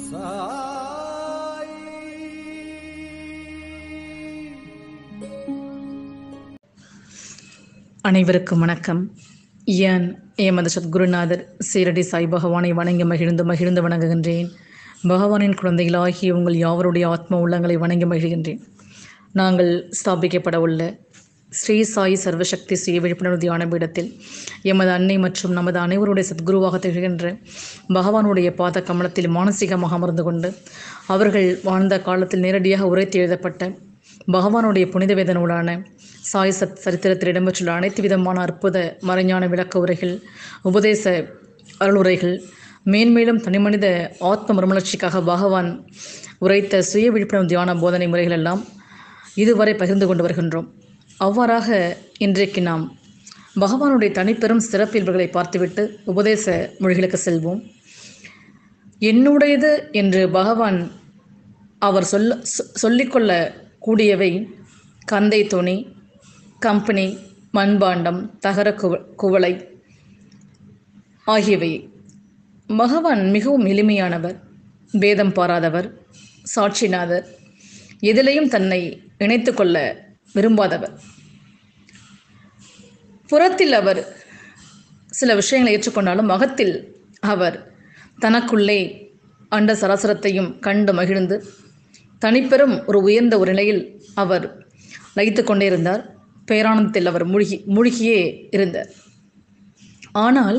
அனைவருக்கும் வணக்கம் யான் எமது சத்குருநாதர் சீரடி சாய் பகவானை வணங்கி மகிழ்ந்து மகிழ்ந்து வணங்குகின்றேன் பகவானின் குழந்தைகளாகிய உங்கள் யாவருடைய ஆத்ம உள்ளங்களை வணங்கி மகிழ்கின்றேன் நாங்கள் ஸ்தாபிக்கப்பட உள்ள ஸ்ரீ சாய் சர்வசக்தி சுய விழிப்புணர்வு தியான பீடத்தில் எமது அன்னை மற்றும் நமது அனைவருடைய சத்குருவாக திகழ்கின்ற பகவானுடைய பாத கமலத்தில் மானசீகமாக அமர்ந்து கொண்டு அவர்கள் வாழ்ந்த காலத்தில் நேரடியாக உரைத்து எழுதப்பட்ட பகவானுடைய புனித வேத நூலான சாய் சத் சரித்திரத்தில் இடம்பெற்றுள்ள அனைத்து விதமான அற்புத மறைஞான விளக்க உரைகள் உபதேச அருளுரைகள் மேன்மேலும் தனிமனித ஆத்ம மறுமலர்ச்சிக்காக பகவான் உரைத்த சுய விழிப்புணர்வு தியான போதனை முறைகள் எல்லாம் இதுவரை பகிர்ந்து கொண்டு வருகின்றோம் அவ்வாறாக இன்றைக்கு நாம் பகவானுடைய தனிப்பெரும் சிறப்பியல்புகளை பார்த்துவிட்டு உபதேச மொழிகளுக்கு செல்வோம் என்னுடையது என்று பகவான் அவர் சொல்ல சொ- சொல்லிக்கொள்ள கூடியவை கந்தை துணி கம்பெனி மண்பாண்டம் தகர குவ குவளை ஆகியவை பகவான் மிகவும் எளிமையானவர் பேதம் பாராதவர் சாட்சிநாதர் எதிலையும் தன்னை இணைத்து கொள்ள விரும்பாதவர் புறத்தில் அவர் சில விஷயங்களை ஏற்றுக்கொண்டாலும் அகத்தில் அவர் தனக்குள்ளே அண்ட சராசரத்தையும் கண்டு மகிழ்ந்து தனிப்பெரும் ஒரு உயர்ந்த ஒரு நிலையில் அவர் லயித்து கொண்டே இருந்தார் பேரானந்தத்தில் அவர் மூழ்கி மூழ்கியே இருந்தார் ஆனால்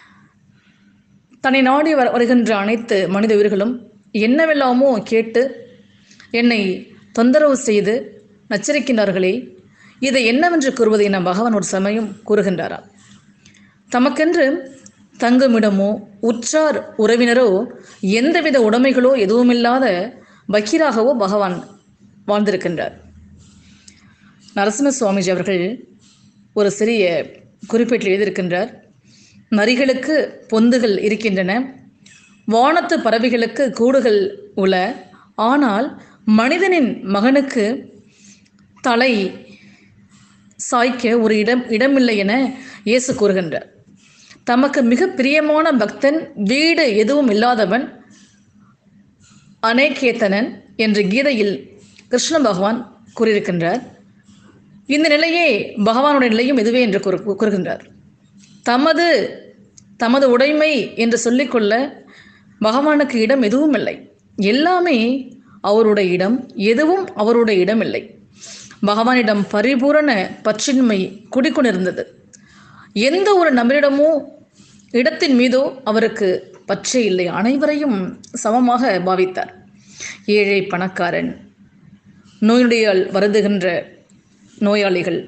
தன்னை நாடி வர வருகின்ற அனைத்து மனித உயிர்களும் என்னவெல்லாமோ கேட்டு என்னை தொந்தரவு செய்து நச்சரிக்கின்றார்களே இதை என்னவென்று கூறுவது என பகவான் ஒரு சமயம் கூறுகின்றாராம் தமக்கென்று தங்குமிடமோ உற்றார் உறவினரோ எந்தவித உடைமைகளோ எதுவுமில்லாத பக்கீராகவோ பகவான் வாழ்ந்திருக்கின்றார் நரசிம்ம சுவாமிஜி அவர்கள் ஒரு சிறிய குறிப்பேட்டில் எழுதியிருக்கின்றார் நரிகளுக்கு பொந்துகள் இருக்கின்றன வானத்து பறவைகளுக்கு கூடுகள் உள ஆனால் மனிதனின் மகனுக்கு தலை சாய்க்க ஒரு இடம் இடமில்லை என இயேசு கூறுகின்றார் தமக்கு மிக பிரியமான பக்தன் வீடு எதுவும் இல்லாதவன் அநேகேத்தனன் என்ற கீதையில் கிருஷ்ண பகவான் கூறியிருக்கின்றார் இந்த நிலையே பகவானுடைய நிலையும் இதுவே என்று கூறு கூறுகின்றார் தமது தமது உடைமை என்று சொல்லிக்கொள்ள பகவானுக்கு இடம் எதுவும் இல்லை எல்லாமே அவருடைய இடம் எதுவும் அவருடைய இடம் இல்லை பகவானிடம் பரிபூரண பற்றின்மை குடிக்கொண்டிருந்தது எந்த ஒரு நபரிடமோ இடத்தின் மீதோ அவருக்கு பற்றே இல்லை அனைவரையும் சமமாக பாவித்தார் ஏழை பணக்காரன் நோயுடையால் வருதுகின்ற நோயாளிகள்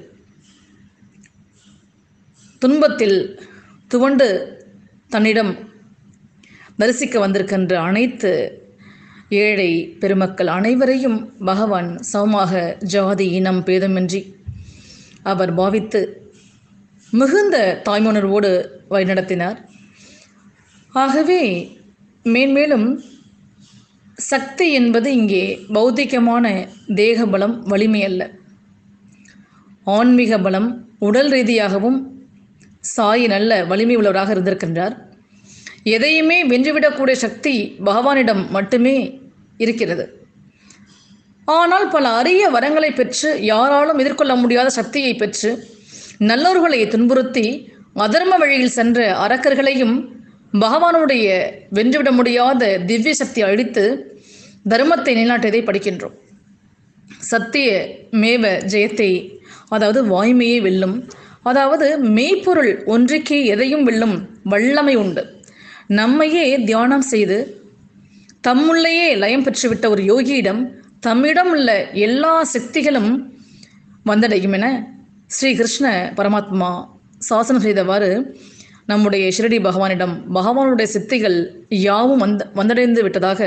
துன்பத்தில் துவண்டு தன்னிடம் தரிசிக்க வந்திருக்கின்ற அனைத்து ஏழை பெருமக்கள் அனைவரையும் பகவான் சமமாக ஜாதி இனம் பேதமின்றி அவர் பாவித்து மிகுந்த தாய்மணர்வோடு வழிநடத்தினார் ஆகவே மேன்மேலும் சக்தி என்பது இங்கே பௌத்திகமான தேக பலம் வலிமை அல்ல ஆன்மீக பலம் உடல் ரீதியாகவும் சாய் நல்ல வலிமை உள்ளவராக இருந்திருக்கின்றார் எதையுமே வென்றுவிடக்கூடிய சக்தி பகவானிடம் மட்டுமே இருக்கிறது ஆனால் பல அரிய வரங்களை பெற்று யாராலும் எதிர்கொள்ள முடியாத சக்தியை பெற்று நல்லோர்களை துன்புறுத்தி அதர்ம வழியில் சென்ற அரக்கர்களையும் பகவானுடைய வென்றுவிட முடியாத திவ்ய சக்தி அழித்து தர்மத்தை நிலைநாட்டியதை படிக்கின்றோம் சத்திய மேவ ஜெயத்தை அதாவது வாய்மையை வெல்லும் அதாவது மெய்ப்பொருள் ஒன்றுக்கே எதையும் வெல்லும் வல்லமை உண்டு நம்மையே தியானம் செய்து தம்முள்ளேயே லயம் பெற்றுவிட்ட ஒரு யோகியிடம் தம்மிடம் உள்ள எல்லா சக்திகளும் வந்தடையும் என ஸ்ரீ கிருஷ்ண பரமாத்மா சாசனம் செய்தவாறு நம்முடைய ஷிரடி பகவானிடம் பகவானுடைய சித்திகள் யாவும் வந்த வந்தடைந்து விட்டதாக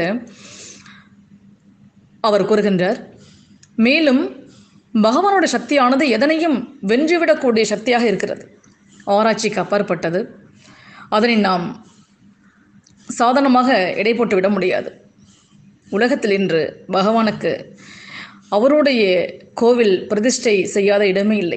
அவர் கூறுகின்றார் மேலும் பகவானுடைய சக்தியானது எதனையும் வென்றுவிடக்கூடிய சக்தியாக இருக்கிறது ஆராய்ச்சிக்கு அப்பாற்பட்டது அதனை நாம் சாதாரணமாக எடை போட்டு விட முடியாது உலகத்தில் இன்று பகவானுக்கு அவருடைய கோவில் பிரதிஷ்டை செய்யாத இடமே இல்லை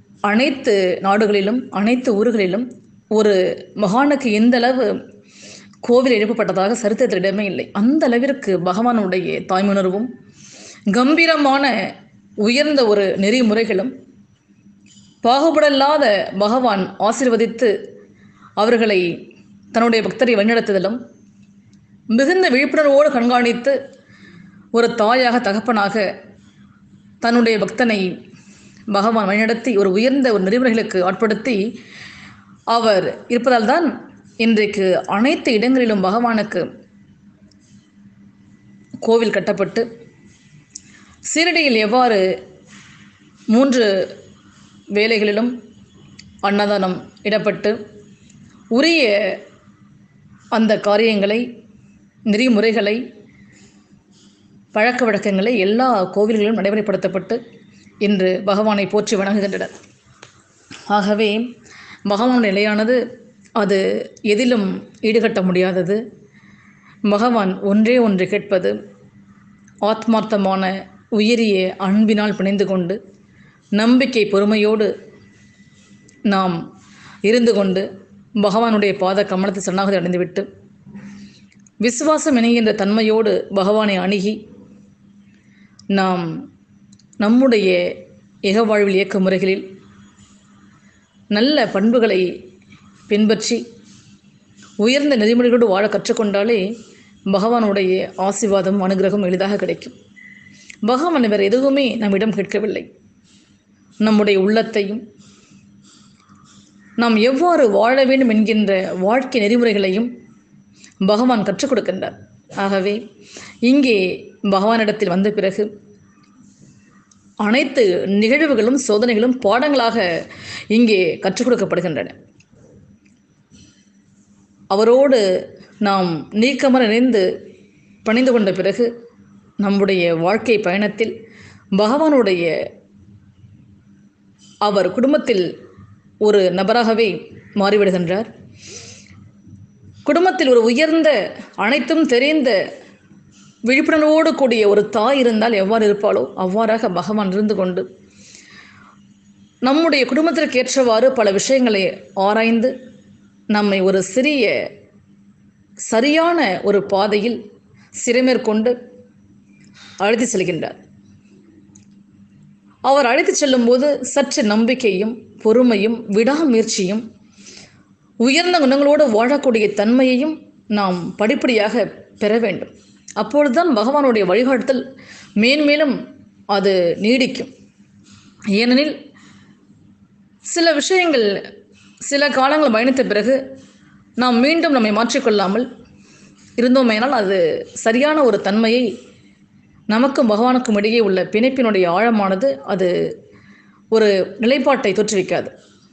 அனைத்து நாடுகளிலும் அனைத்து ஊர்களிலும் ஒரு மகானுக்கு எந்த அளவு கோவில் எழுப்பப்பட்டதாக சரித்திரத்தில் இடமே இல்லை அந்த அளவிற்கு பகவானுடைய தாய்மணர்வும் கம்பீரமான உயர்ந்த ஒரு நெறிமுறைகளும் பாகுபடல்லாத பகவான் ஆசீர்வதித்து அவர்களை தன்னுடைய பக்தரை வழிநடத்துதலும் மிகுந்த விழிப்புணர்வோடு கண்காணித்து ஒரு தாயாக தகப்பனாக தன்னுடைய பக்தனை பகவான் வழிநடத்தி ஒரு உயர்ந்த ஒரு நெறிமுறைகளுக்கு ஆட்படுத்தி அவர் இருப்பதால் தான் இன்றைக்கு அனைத்து இடங்களிலும் பகவானுக்கு கோவில் கட்டப்பட்டு சீரடியில் எவ்வாறு மூன்று வேலைகளிலும் அன்னதானம் இடப்பட்டு உரிய அந்த காரியங்களை நெறிமுறைகளை பழக்க வழக்கங்களை எல்லா கோவில்களிலும் நடைமுறைப்படுத்தப்பட்டு இன்று பகவானை போற்றி வணங்குகின்றனர் ஆகவே பகவான் நிலையானது அது எதிலும் ஈடுகட்ட முடியாதது பகவான் ஒன்றே ஒன்று கேட்பது ஆத்மார்த்தமான உயரிய அன்பினால் பிணைந்து கொண்டு நம்பிக்கை பொறுமையோடு நாம் இருந்து கொண்டு பகவானுடைய பாத கமலத்தை சரணாகதி அடைந்துவிட்டு விசுவாசம் இணைகின்ற தன்மையோடு பகவானை அணுகி நாம் நம்முடைய இக வாழ்வில் இயக்க முறைகளில் நல்ல பண்புகளை பின்பற்றி உயர்ந்த நெறிமுறைகளோடு வாழ கற்றுக்கொண்டாலே பகவானுடைய ஆசீர்வாதம் அனுகிரகம் எளிதாக கிடைக்கும் பகவான் வேறு எதுவுமே நம்மிடம் கேட்கவில்லை நம்முடைய உள்ளத்தையும் நாம் எவ்வாறு வாழ வேண்டும் என்கின்ற வாழ்க்கை நெறிமுறைகளையும் பகவான் கற்றுக் கொடுக்கின்றார் ஆகவே இங்கே பகவானிடத்தில் வந்த பிறகு அனைத்து நிகழ்வுகளும் சோதனைகளும் பாடங்களாக இங்கே கற்றுக் கொடுக்கப்படுகின்றன அவரோடு நாம் நீக்கமர இணைந்து பணிந்து கொண்ட பிறகு நம்முடைய வாழ்க்கை பயணத்தில் பகவானுடைய அவர் குடும்பத்தில் ஒரு நபராகவே மாறிவிடுகின்றார் குடும்பத்தில் ஒரு உயர்ந்த அனைத்தும் தெரிந்த விழிப்புணர்வோடு கூடிய ஒரு தாய் இருந்தால் எவ்வாறு இருப்பாளோ அவ்வாறாக பகவான் இருந்து கொண்டு நம்முடைய குடும்பத்திற்கு ஏற்றவாறு பல விஷயங்களை ஆராய்ந்து நம்மை ஒரு சிறிய சரியான ஒரு பாதையில் சிறைமேற்கொண்டு அழைத்து செல்கின்றார் அவர் அழைத்து செல்லும்போது சற்று நம்பிக்கையும் பொறுமையும் விடாமுயற்சியும் உயர்ந்த குணங்களோடு வாழக்கூடிய தன்மையையும் நாம் படிப்படியாக பெற வேண்டும் அப்பொழுதுதான் பகவானுடைய வழிகாட்டுதல் மேன்மேலும் அது நீடிக்கும் ஏனெனில் சில விஷயங்கள் சில காலங்கள் பயணித்த பிறகு நாம் மீண்டும் நம்மை மாற்றிக்கொள்ளாமல் இருந்தோமேனால் அது சரியான ஒரு தன்மையை நமக்கும் பகவானுக்கும் இடையே உள்ள பிணைப்பினுடைய ஆழமானது அது ஒரு நிலைப்பாட்டை தோற்றுவிக்காது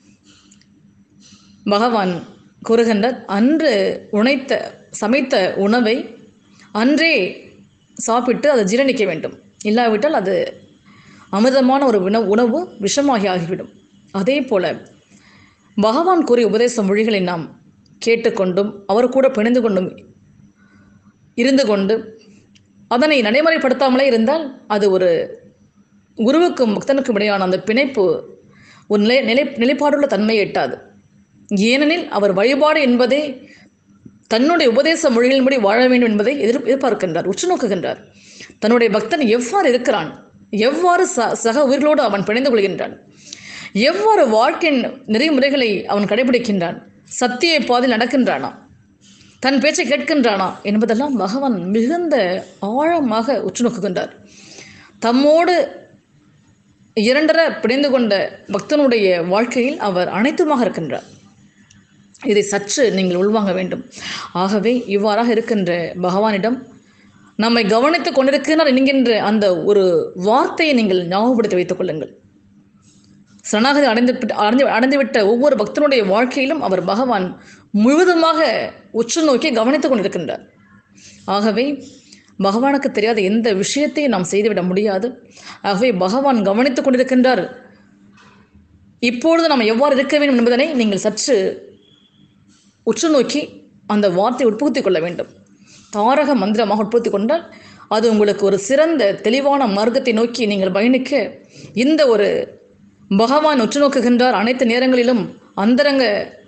பகவான் கூறுகின்றார் அன்று உணைத்த சமைத்த உணவை அன்றே சாப்பிட்டு அதை ஜீரணிக்க வேண்டும் இல்லாவிட்டால் அது அமிர்தமான ஒரு உணவு உணவு விஷமாகி ஆகிவிடும் அதே போல பகவான் கூறிய உபதேச மொழிகளை நாம் கேட்டுக்கொண்டும் அவர் கூட பிணைந்து கொண்டும் இருந்து கொண்டு அதனை நடைமுறைப்படுத்தாமலே இருந்தால் அது ஒரு குருவுக்கும் பக்தனுக்கும் இடையான அந்த பிணைப்பு ஒரு நிலை நிலை நிலைப்பாடுள்ள தன்மையை எட்டாது ஏனெனில் அவர் வழிபாடு என்பதே தன்னுடைய உபதேச மொழிகளின்படி வாழ வேண்டும் என்பதை எதிர் எதிர்பார்க்கின்றார் உற்று நோக்குகின்றார் தன்னுடைய பக்தன் எவ்வாறு இருக்கிறான் எவ்வாறு ச சக உயிர்களோடு அவன் பிணைந்து கொள்கின்றான் எவ்வாறு வாழ்க்கையின் நெறிமுறைகளை அவன் கடைபிடிக்கின்றான் சத்திய பாதையில் நடக்கின்றானா தன் பேச்சை கேட்கின்றானா என்பதெல்லாம் பகவான் மிகுந்த ஆழமாக உற்று நோக்குகின்றார் தம்மோடு இரண்டர பிணைந்து கொண்ட பக்தனுடைய வாழ்க்கையில் அவர் அனைத்துமாக இருக்கின்றார் இதை சற்று நீங்கள் உள்வாங்க வேண்டும் ஆகவே இவ்வாறாக இருக்கின்ற பகவானிடம் நம்மை கவனித்துக் கொண்டிருக்கிறார் என்கின்ற அந்த ஒரு வார்த்தையை நீங்கள் ஞாபகப்படுத்தி வைத்துக் கொள்ளுங்கள் சரணாகதி அடைந்து அடைந்து அடைந்துவிட்ட ஒவ்வொரு பக்தனுடைய வாழ்க்கையிலும் அவர் பகவான் முழுவதுமாக உற்று நோக்கி கவனித்துக் கொண்டிருக்கின்றார் ஆகவே பகவானுக்கு தெரியாத எந்த விஷயத்தையும் நாம் செய்துவிட முடியாது ஆகவே பகவான் கவனித்துக் கொண்டிருக்கின்றார் இப்பொழுது நாம் எவ்வாறு இருக்க வேண்டும் என்பதனை நீங்கள் சற்று உற்று நோக்கி அந்த வார்த்தையை உட்புகுத்திக் கொள்ள வேண்டும் தாரக மந்திரமாக உட்படுத்தி கொண்டால் அது உங்களுக்கு ஒரு சிறந்த தெளிவான மார்க்கத்தை நோக்கி நீங்கள் பயணிக்க இந்த ஒரு பகவான் உற்று நோக்குகின்றார் அனைத்து நேரங்களிலும் அந்தரங்க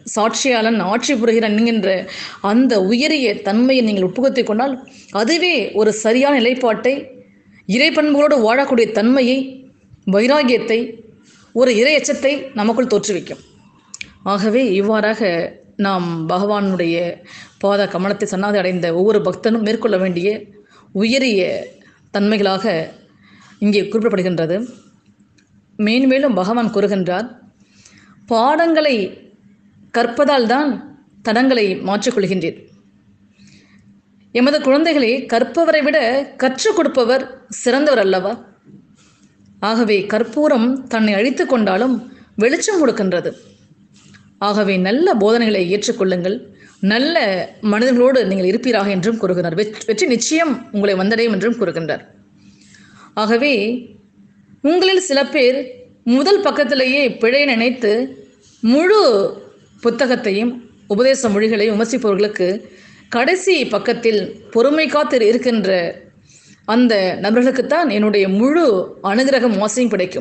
சாட்சியாளன் ஆட்சி புரிகிறான் என்கின்ற அந்த உயரிய தன்மையை நீங்கள் உட்புகுத்திக் கொண்டால் அதுவே ஒரு சரியான நிலைப்பாட்டை இறைப்பண்புகளோடு வாழக்கூடிய தன்மையை வைராகியத்தை ஒரு இறை எச்சத்தை நமக்குள் தோற்றுவிக்கும் ஆகவே இவ்வாறாக நாம் பகவானுடைய பாத கமலத்தை சன்னாதி அடைந்த ஒவ்வொரு பக்தனும் மேற்கொள்ள வேண்டிய உயரிய தன்மைகளாக இங்கே குறிப்பிடப்படுகின்றது மேன்மேலும் பகவான் கூறுகின்றார் பாடங்களை கற்பதால் தான் தடங்களை மாற்றிக்கொள்கின்றீர் எமது குழந்தைகளை கற்பவரை விட கற்றுக் கொடுப்பவர் சிறந்தவர் அல்லவா ஆகவே கற்பூரம் தன்னை அழித்து கொண்டாலும் வெளிச்சம் கொடுக்கின்றது ஆகவே நல்ல போதனைகளை ஏற்றுக்கொள்ளுங்கள் நல்ல மனிதர்களோடு நீங்கள் இருப்பீராக என்றும் கூறுகிறார் வெற்றி வெற்றி நிச்சயம் உங்களை வந்தடையும் என்றும் கூறுகின்றார் ஆகவே உங்களில் சில பேர் முதல் பக்கத்திலேயே பிழை நினைத்து முழு புத்தகத்தையும் உபதேச மொழிகளையும் விமர்சிப்பவர்களுக்கு கடைசி பக்கத்தில் பொறுமை காத்து இருக்கின்ற அந்த நபர்களுக்குத்தான் என்னுடைய முழு அனுகிரகம் வாசியும் கிடைக்கும்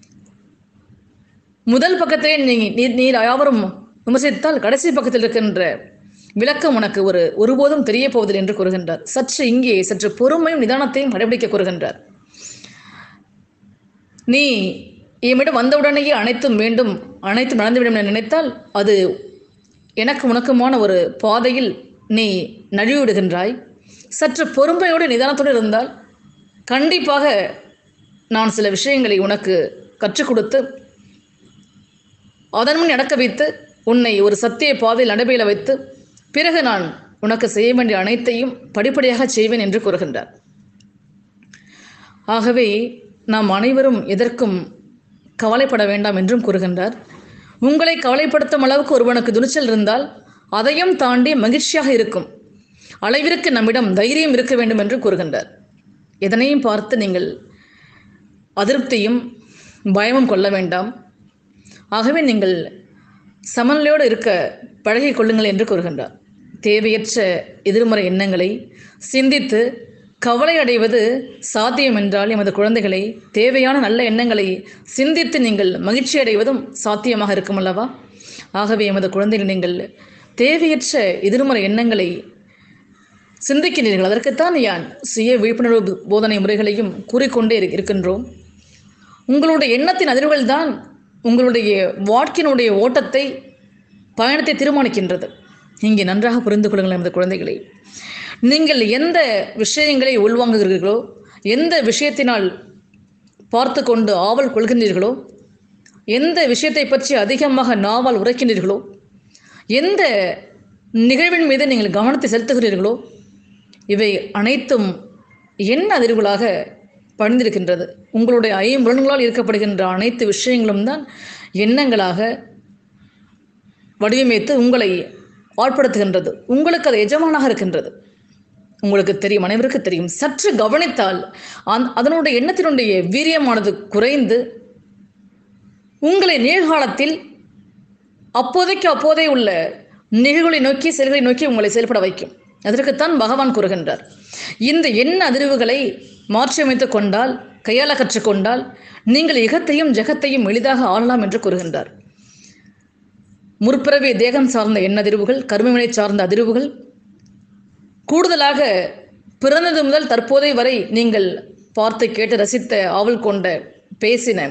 முதல் பக்கத்திலே நீ நீர் நீர் யாவரும் விமர்சித்தால் கடைசி பக்கத்தில் இருக்கின்ற விளக்கம் உனக்கு ஒரு ஒருபோதும் தெரிய போவதில்லை என்று கூறுகின்றார் சற்று இங்கே சற்று பொறுமையும் நிதானத்தையும் கடைபிடிக்க கூறுகின்றார் நீ எம்மிடம் வந்தவுடனேயே அனைத்தும் வேண்டும் அனைத்தும் நடந்துவிடும் என நினைத்தால் அது எனக்கு உனக்குமான ஒரு பாதையில் நீ நழுவிவிடுகின்றாய் சற்று பொறுமையோடு நிதானத்தோடு இருந்தால் கண்டிப்பாக நான் சில விஷயங்களை உனக்கு கற்றுக் கொடுத்து அதன் முன் நடக்க வைத்து உன்னை ஒரு சத்திய பாதையில் நடைபெற வைத்து பிறகு நான் உனக்கு செய்ய வேண்டிய அனைத்தையும் படிப்படியாக செய்வேன் என்று கூறுகின்றார் ஆகவே நாம் அனைவரும் எதற்கும் கவலைப்பட வேண்டாம் என்றும் கூறுகின்றார் உங்களை கவலைப்படுத்தும் அளவுக்கு ஒருவனுக்கு துணிச்சல் இருந்தால் அதையும் தாண்டி மகிழ்ச்சியாக இருக்கும் அளவிற்கு நம்மிடம் தைரியம் இருக்க வேண்டும் என்று கூறுகின்றார் எதனையும் பார்த்து நீங்கள் அதிருப்தியும் பயமும் கொள்ள வேண்டாம் ஆகவே நீங்கள் சமநிலையோடு இருக்க பழகிக் கொள்ளுங்கள் என்று கூறுகின்றார் தேவையற்ற எதிர்மறை எண்ணங்களை சிந்தித்து கவலை அடைவது சாத்தியம் என்றால் எமது குழந்தைகளை தேவையான நல்ல எண்ணங்களை சிந்தித்து நீங்கள் மகிழ்ச்சி அடைவதும் சாத்தியமாக இருக்கும் அல்லவா ஆகவே எமது குழந்தைகள் நீங்கள் தேவையற்ற எதிர்மறை எண்ணங்களை சிந்திக்கின்றீர்கள் அதற்குத்தான் யான் சுய விழிப்புணர்வு போதனை முறைகளையும் கூறிக்கொண்டே இரு- இருக்கின்றோம் உங்களுடைய எண்ணத்தின் அதிர்வுகள் தான் உங்களுடைய வாழ்க்கையினுடைய ஓட்டத்தை பயணத்தை தீர்மானிக்கின்றது இங்கே நன்றாக புரிந்து கொள்ளுங்கள் நமது குழந்தைகளை நீங்கள் எந்த விஷயங்களை உள்வாங்குகிறீர்களோ எந்த விஷயத்தினால் பார்த்து கொண்டு ஆவல் கொள்கின்றீர்களோ எந்த விஷயத்தை பற்றி அதிகமாக நாவால் உரைக்கின்றீர்களோ எந்த நிகழ்வின் மீது நீங்கள் கவனத்தை செலுத்துகிறீர்களோ இவை அனைத்தும் என்ன அதிர்வுகளாக பணிந்திருக்கின்றது உங்களுடைய ஐம்புலன்களால் ஈர்க்கப்படுகின்ற அனைத்து விஷயங்களும் தான் எண்ணங்களாக வடிவமைத்து உங்களை ஆட்படுத்துகின்றது உங்களுக்கு அது எஜமானாக இருக்கின்றது உங்களுக்கு தெரியும் அனைவருக்கு தெரியும் சற்று கவனித்தால் அந் அதனுடைய எண்ணத்தினுடைய வீரியமானது குறைந்து உங்களை நிகழ்காலத்தில் அப்போதைக்கு அப்போதே உள்ள நிகழ்வுகளை நோக்கி செயல்களை நோக்கி உங்களை செயல்பட வைக்கும் அதற்குத்தான் பகவான் கூறுகின்றார் இந்த எண்ண அதிர்வுகளை மாற்றியமைத்துக் கொண்டால் கையாள கற்றுக்கொண்டால் நீங்கள் இகத்தையும் ஜெகத்தையும் எளிதாக ஆளலாம் என்று கூறுகின்றார் முற்பிறவி தேகம் சார்ந்த எண்ணதிர்வுகள் கருமவினை சார்ந்த அதிர்வுகள் கூடுதலாக பிறந்தது முதல் தற்போதை வரை நீங்கள் பார்த்து கேட்டு ரசித்த ஆவல் கொண்ட பேசின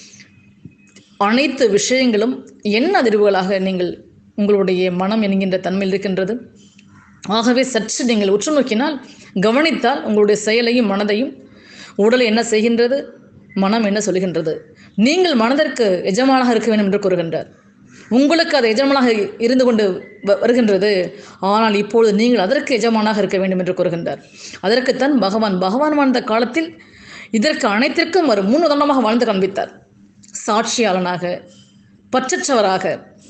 அனைத்து விஷயங்களும் என்ன அதிர்வுகளாக நீங்கள் உங்களுடைய மனம் என்கின்ற தன்மையில் இருக்கின்றது ஆகவே சற்று நீங்கள் உற்று நோக்கினால் கவனித்தால் உங்களுடைய செயலையும் மனதையும் உடல் என்ன செய்கின்றது மனம் என்ன சொல்கின்றது நீங்கள் மனதிற்கு எஜமானாக இருக்க வேண்டும் என்று கூறுகின்றார் உங்களுக்கு அது எஜமானாக இருந்து கொண்டு வ- வருகின்றது ஆனால் இப்பொழுது நீங்கள் அதற்கு எஜமானாக இருக்க வேண்டும் என்று கூறுகின்றார் அதற்குத்தான் பகவான் பகவான் வாழ்ந்த காலத்தில் இதற்கு அனைத்திற்கும் ஒரு முன் உதாரணமாக வாழ்ந்து காண்பித்தார் சாட்சியாளனாக பற்றற்றவராக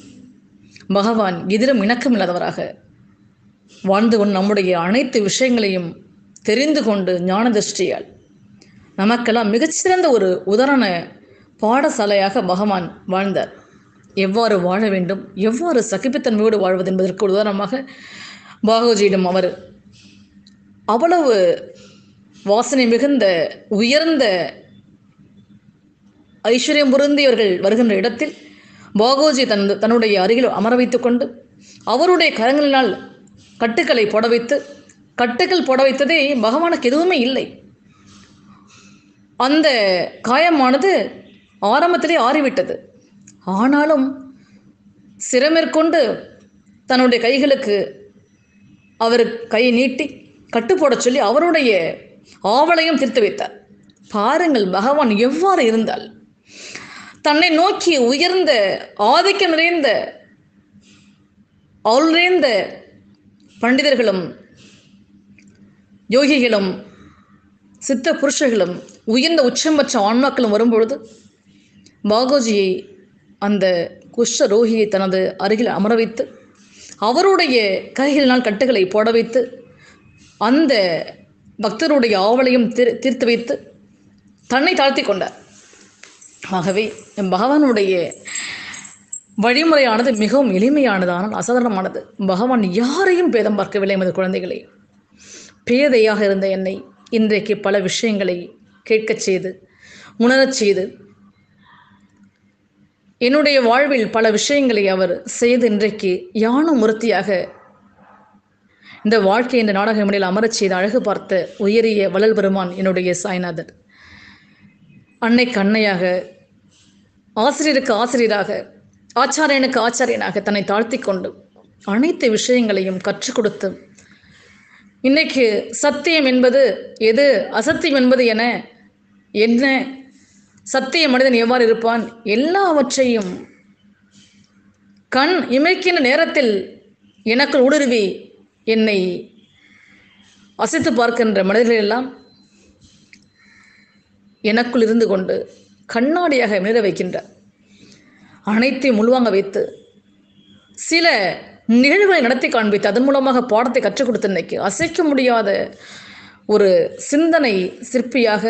பகவான் எதிரும் இணக்கம் இல்லாதவராக வாழ்ந்து கொண்டு நம்முடைய அனைத்து விஷயங்களையும் தெரிந்து கொண்டு ஞான திருஷ்டியால் நமக்கெல்லாம் மிகச்சிறந்த ஒரு உதாரண பாடசாலையாக பகவான் வாழ்ந்தார் எவ்வாறு வாழ வேண்டும் எவ்வாறு சகிப்புத்தன்மையோடு வாழ்வது என்பதற்கு ஒரு உதாரணமாக பாகவஜியிடம் அவர் அவ்வளவு வாசனை மிகுந்த உயர்ந்த ஐஸ்வர்யம் பொருந்தியவர்கள் வருகின்ற இடத்தில் பாகோஜி தன் தன்னுடைய அருகில் அமர வைத்துக் கொண்டு அவருடைய கரங்களினால் கட்டுக்களை போட வைத்து கட்டுக்கள் போட வைத்ததே பகவானுக்கு எதுவுமே இல்லை அந்த காயமானது ஆரம்பத்திலே ஆறிவிட்டது ஆனாலும் சிரமேற்கொண்டு தன்னுடைய கைகளுக்கு அவர் கையை நீட்டி கட்டு போடச் சொல்லி அவருடைய ஆவலையும் தீர்த்து வைத்தார் பாருங்கள் பகவான் எவ்வாறு இருந்தால் தன்னை நோக்கி உயர்ந்த ஆதிக்கம் நிறைந்த அருள் நிறைந்த பண்டிதர்களும் யோகிகளும் சித்த புருஷர்களும் உயர்ந்த உச்சம் பெற்ற ஆன்மாக்களும் வரும்பொழுது பாகோஜியை அந்த குஷ்ட ரோகியை தனது அருகில் அமர வைத்து அவருடைய கைகளினால் கட்டுகளை போட வைத்து அந்த பக்தருடைய ஆவலையும் தீர் தீர்த்து வைத்து தன்னை தாழ்த்தி கொண்டார் ஆகவே பகவானுடைய வழிமுறையானது மிகவும் எளிமையானது ஆனால் அசாதாரணமானது பகவான் யாரையும் பேதம் பார்க்கவில்லை எமது குழந்தைகளை பேதையாக இருந்த என்னை இன்றைக்கு பல விஷயங்களை கேட்கச் செய்து உணரச் செய்து என்னுடைய வாழ்வில் பல விஷயங்களை அவர் செய்து இன்றைக்கு யானும் முருத்தியாக இந்த வாழ்க்கை இந்த நாடக முறையில் அமரச் செய்து அழகு பார்த்த உயரிய வளல் பெருமான் என்னுடைய சாய்நாதர் அன்னைக்கு அன்னையாக ஆசிரியருக்கு ஆசிரியராக ஆச்சாரியனுக்கு ஆச்சாரியனாக தன்னை தாழ்த்தி கொண்டு அனைத்து விஷயங்களையும் கற்றுக் கொடுத்து இன்னைக்கு சத்தியம் என்பது எது அசத்தியம் என்பது என என்ன சத்திய மனிதன் எவ்வாறு இருப்பான் எல்லாவற்றையும் கண் இமைக்கின்ற நேரத்தில் எனக்குள் ஊடுருவி என்னை அசைத்து பார்க்கின்ற மனிதர்கள் எல்லாம் எனக்குள் இருந்து கொண்டு கண்ணாடியாக மிளற வைக்கின்றார் அனைத்தையும் உள்வாங்க வைத்து சில நிகழ்வுகளை நடத்தி காண்பித்து அதன் மூலமாக பாடத்தை கற்றுக் கொடுத்த இன்னைக்கு அசைக்க முடியாத ஒரு சிந்தனை சிற்பியாக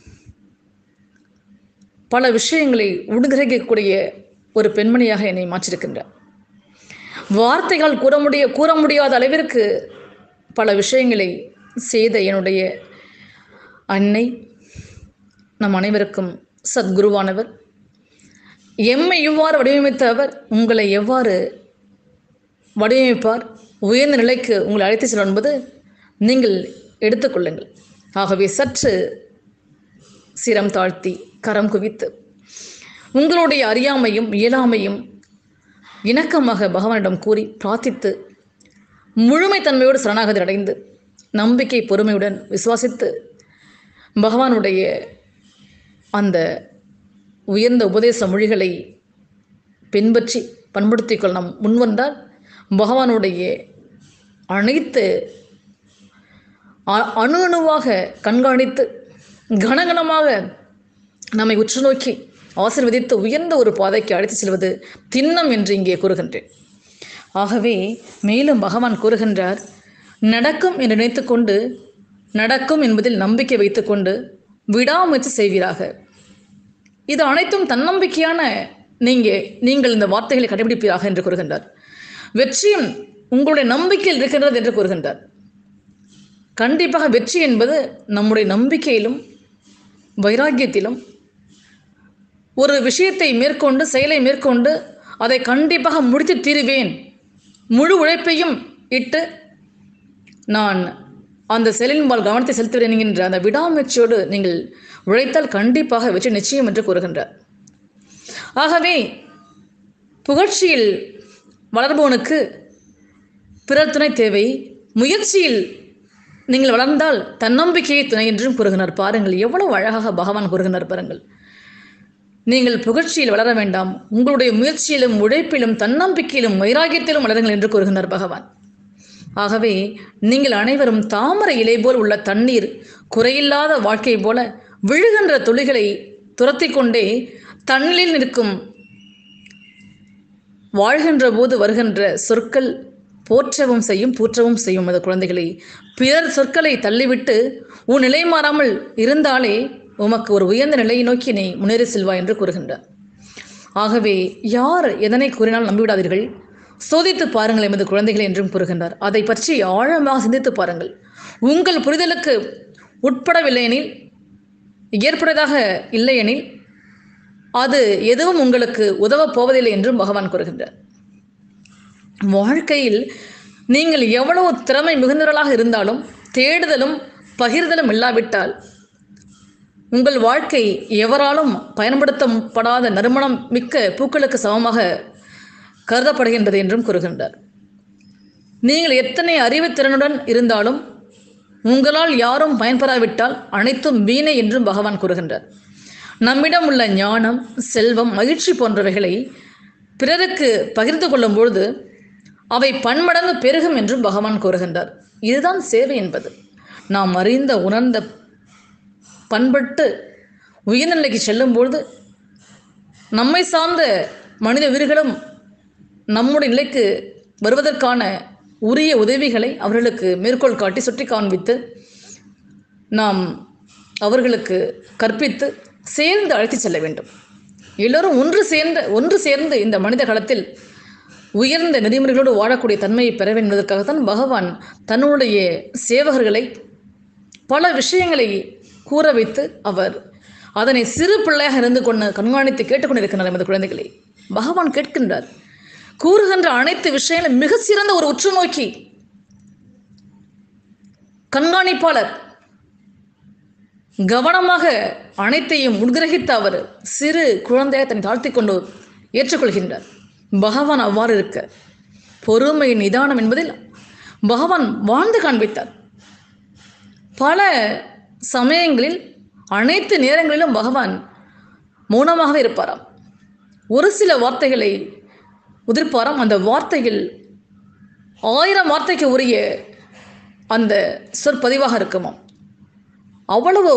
பல விஷயங்களை உடுகிரகிக்கக்கூடிய ஒரு பெண்மணியாக என்னை மாற்றிருக்கின்றார் வார்த்தைகள் கூற முடிய கூற முடியாத அளவிற்கு பல விஷயங்களை செய்த என்னுடைய அன்னை நம் அனைவருக்கும் சத்குருவானவர் எம்மை இவ்வாறு வடிவமைத்த அவர் உங்களை எவ்வாறு வடிவமைப்பார் உயர்ந்த நிலைக்கு உங்களை அழைத்து செல்லும் என்பது நீங்கள் எடுத்துக்கொள்ளுங்கள் ஆகவே சற்று சிரம் தாழ்த்தி கரம் குவித்து உங்களுடைய அறியாமையும் இயலாமையும் இணக்கமாக பகவானிடம் கூறி பிரார்த்தித்து முழுமைத்தன்மையோடு சரணாகதி அடைந்து நம்பிக்கை பொறுமையுடன் விசுவாசித்து பகவானுடைய அந்த உயர்ந்த உபதேச மொழிகளை பின்பற்றி பண்படுத்திக் கொள்ள நாம் முன்வந்தால் பகவானுடைய அனைத்து அ- அணு அணுவாக கண்காணித்து கணகணமாக நம்மை உற்று நோக்கி ஆசீர்வதித்து உயர்ந்த ஒரு பாதைக்கு அழைத்து செல்வது திண்ணம் என்று இங்கே கூறுகின்றேன் ஆகவே மேலும் பகவான் கூறுகின்றார் நடக்கும் என்று நினைத்துக்கொண்டு நடக்கும் என்பதில் நம்பிக்கை வைத்துக்கொண்டு விடாமுயற்சி செய்வீராக இது அனைத்தும் தன்னம்பிக்கையான நீங்க நீங்கள் இந்த வார்த்தைகளை கடைபிடிப்பீராக என்று கூறுகின்றார் வெற்றியும் உங்களுடைய நம்பிக்கையில் இருக்கின்றது என்று கூறுகின்றார் கண்டிப்பாக வெற்றி என்பது நம்முடைய நம்பிக்கையிலும் வைராக்கியத்திலும் ஒரு விஷயத்தை மேற்கொண்டு செயலை மேற்கொண்டு அதை கண்டிப்பாக முடித்து தீருவேன் முழு உழைப்பையும் இட்டு நான் அந்த செயலின்பால் கவனத்தை செலுத்துகிறேன் என்கின்ற அந்த விடாமுயற்சியோடு நீங்கள் உழைத்தால் கண்டிப்பாக வெற்றி நிச்சயம் என்று கூறுகின்றார் ஆகவே புகழ்ச்சியில் வளர்பவனுக்கு பிறர் துணை தேவை முயற்சியில் நீங்கள் வளர்ந்தால் தன்னம்பிக்கையை துணை என்றும் கூறுகிறார் பாருங்கள் எவ்வளவு அழகாக பகவான் கூறுகிறார் பாருங்கள் நீங்கள் புகழ்ச்சியில் வளர வேண்டாம் உங்களுடைய முயற்சியிலும் உழைப்பிலும் தன்னம்பிக்கையிலும் வைராகியத்திலும் வளருங்கள் என்று கூறுகிறார் பகவான் ஆகவே நீங்கள் அனைவரும் தாமரை இலை போல் உள்ள தண்ணீர் குறையில்லாத வாழ்க்கை போல விழுகின்ற துளிகளை துரத்தி கொண்டே தண்ணில் நிற்கும் வாழ்கின்ற போது வருகின்ற சொற்கள் போற்றவும் செய்யும் பூற்றவும் செய்யும் அது குழந்தைகளை பிறர் சொற்களை தள்ளிவிட்டு உன் நிலை மாறாமல் இருந்தாலே உமக்கு ஒரு உயர்ந்த நிலையை நோக்கி நீ முன்னேறி செல்வாய் என்று கூறுகின்றார் ஆகவே யார் எதனை கூறினால் நம்பிவிடாதீர்கள் சோதித்து பாருங்கள் எமது குழந்தைகள் என்றும் கூறுகின்றார் அதை பற்றி ஆழமாக சிந்தித்து பாருங்கள் உங்கள் புரிதலுக்கு உட்படவில்லை எனில் ஏற்புடையதாக இல்லையெனில் அது எதுவும் உங்களுக்கு உதவப் போவதில்லை என்றும் பகவான் கூறுகின்றார் வாழ்க்கையில் நீங்கள் எவ்வளவு திறமை மிகுந்தவர்களாக இருந்தாலும் தேடுதலும் பகிர்தலும் இல்லாவிட்டால் உங்கள் வாழ்க்கை எவராலும் பயன்படுத்தப்படாத நறுமணம் மிக்க பூக்களுக்கு சமமாக கருதப்படுகின்றது என்றும் கூறுகின்றார் நீங்கள் எத்தனை அறிவுத்திறனுடன் இருந்தாலும் உங்களால் யாரும் பயன்பெறாவிட்டால் அனைத்தும் வீணை என்றும் பகவான் கூறுகின்றார் நம்மிடம் உள்ள ஞானம் செல்வம் மகிழ்ச்சி போன்றவைகளை பிறருக்கு பகிர்ந்து கொள்ளும் பொழுது அவை பன்மடங்கு பெருகும் என்றும் பகவான் கூறுகின்றார் இதுதான் சேவை என்பது நாம் அறிந்த உணர்ந்த பண்பட்டு உயர்நிலைக்கு செல்லும்பொழுது நம்மை சார்ந்த மனித உயிர்களும் நம்முடைய நிலைக்கு வருவதற்கான உரிய உதவிகளை அவர்களுக்கு மேற்கோள் காட்டி சுட்டி காண்பித்து நாம் அவர்களுக்கு கற்பித்து சேர்ந்து அழைத்து செல்ல வேண்டும் எல்லோரும் ஒன்று சேர்ந்த ஒன்று சேர்ந்து இந்த மனித களத்தில் உயர்ந்த நெறிமுறைகளோடு வாழக்கூடிய தன்மையை பெற வேண்டும் என்பதற்காகத்தான் பகவான் தன்னுடைய சேவகர்களை பல விஷயங்களை கூற வைத்து அவர் அதனை சிறு பிள்ளையாக இருந்து கொண்டு கண்காணித்து கேட்டுக்கொண்டிருக்கிறார் எமது குழந்தைகளை பகவான் கேட்கின்றார் கூறுகின்ற அனைத்து விஷயங்களும் மிக சிறந்த ஒரு உற்று நோக்கி கண்காணிப்பாளர் கவனமாக அனைத்தையும் உட்கிரகித்த அவர் சிறு குழந்தையை தன்னை தாழ்த்தி கொண்டு ஏற்றுக்கொள்கின்றார் பகவான் அவ்வாறு இருக்க பொறுமை நிதானம் என்பதில் பகவான் வாழ்ந்து காண்பித்தார் பல சமயங்களில் அனைத்து நேரங்களிலும் பகவான் மௌனமாகவே இருப்பாராம் ஒரு சில வார்த்தைகளை உதிர்ப்பாராம் அந்த வார்த்தைகள் ஆயிரம் வார்த்தைக்கு உரிய அந்த சொற்பதிவாக இருக்குமாம் அவ்வளவு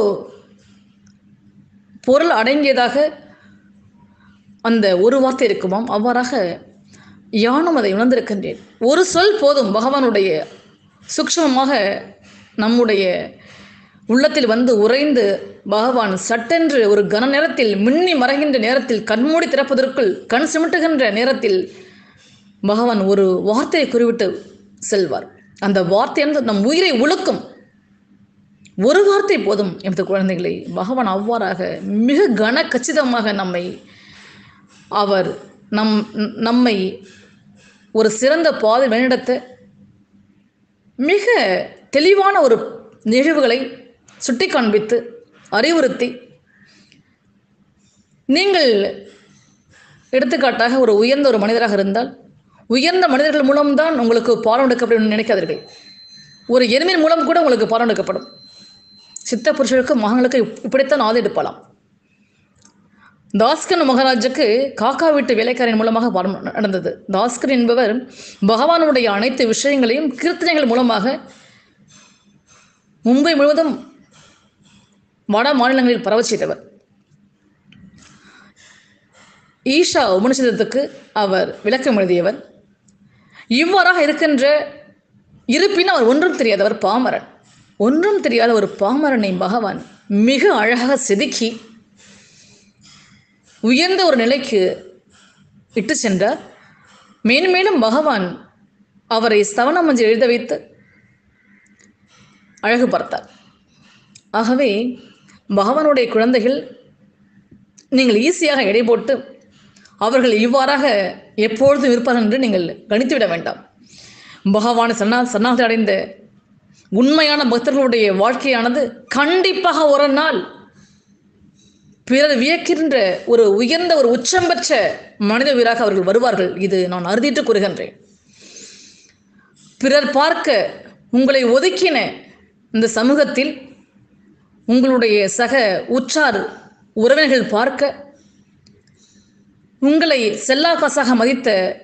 பொருள் அடங்கியதாக அந்த ஒரு வார்த்தை இருக்குமாம் அவ்வாறாக யானும் அதை உணர்ந்திருக்கின்றேன் ஒரு சொல் போதும் பகவானுடைய சூக்ஷ்மமாக நம்முடைய உள்ளத்தில் வந்து உறைந்து பகவான் சட்டென்று ஒரு கன நேரத்தில் மின்னி மறைகின்ற நேரத்தில் கண்மூடி திறப்பதற்குள் கண் சிமிட்டுகின்ற நேரத்தில் பகவான் ஒரு வார்த்தையை குறிவிட்டு செல்வார் அந்த வார்த்தையானது நம் உயிரை உழுக்கும் ஒரு வார்த்தை போதும் எமது குழந்தைகளை பகவான் அவ்வாறாக மிக கன கச்சிதமாக நம்மை அவர் நம் நம்மை ஒரு சிறந்த பாதை வழிநடத்த மிக தெளிவான ஒரு நிகழ்வுகளை சுட்டி காண்பித்து அறிவுறுத்தி நீங்கள் எடுத்துக்காட்டாக ஒரு உயர்ந்த ஒரு மனிதராக இருந்தால் உயர்ந்த மனிதர்கள் மூலம்தான் உங்களுக்கு பாடம் எடுக்கப்படும் நினைக்காதீர்கள் ஒரு எருமின் மூலம் கூட உங்களுக்கு பாடம் எடுக்கப்படும் சித்த புருஷருக்கு மகன்களுக்கு இப்படித்தான் ஆதி எடுப்பலாம் தாஸ்கன் மகாராஜுக்கு காக்கா வீட்டு வேலைக்காரின் மூலமாக பாடம் நடந்தது தாஸ்கர் என்பவர் பகவானுடைய அனைத்து விஷயங்களையும் கீர்த்தனைகள் மூலமாக மும்பை முழுவதும் வட மாநிலங்களில் பரவ செய்தவர் ஈஷா உபனிஷதத்துக்கு அவர் விளக்கம் எழுதியவர் இவ்வாறாக இருக்கின்ற இருப்பினும் அவர் ஒன்றும் தெரியாதவர் பாமரன் ஒன்றும் தெரியாத ஒரு பாமரனை பகவான் மிக அழகாக செதுக்கி உயர்ந்த ஒரு நிலைக்கு இட்டு சென்றார் மேன்மேலும் பகவான் அவரை ஸ்தவன மஞ்சள் எழுத வைத்து அழகு பார்த்தார் ஆகவே பகவானுடைய குழந்தைகள் நீங்கள் ஈஸியாக எடை போட்டு அவர்கள் இவ்வாறாக எப்பொழுதும் இருப்பார்கள் என்று நீங்கள் கணித்துவிட வேண்டாம் பகவான் சன்னா சன்னாகத்தை அடைந்த உண்மையான பக்தர்களுடைய வாழ்க்கையானது கண்டிப்பாக ஒரு நாள் பிறர் வியக்கின்ற ஒரு உயர்ந்த ஒரு உச்சம் பெற்ற மனித வீராக அவர்கள் வருவார்கள் இது நான் அறுதிட்டு கூறுகின்றேன் பிறர் பார்க்க உங்களை ஒதுக்கின இந்த சமூகத்தில் உங்களுடைய சக உற்றார் உறவினர்கள் பார்க்க உங்களை செல்லா காசாக மதித்த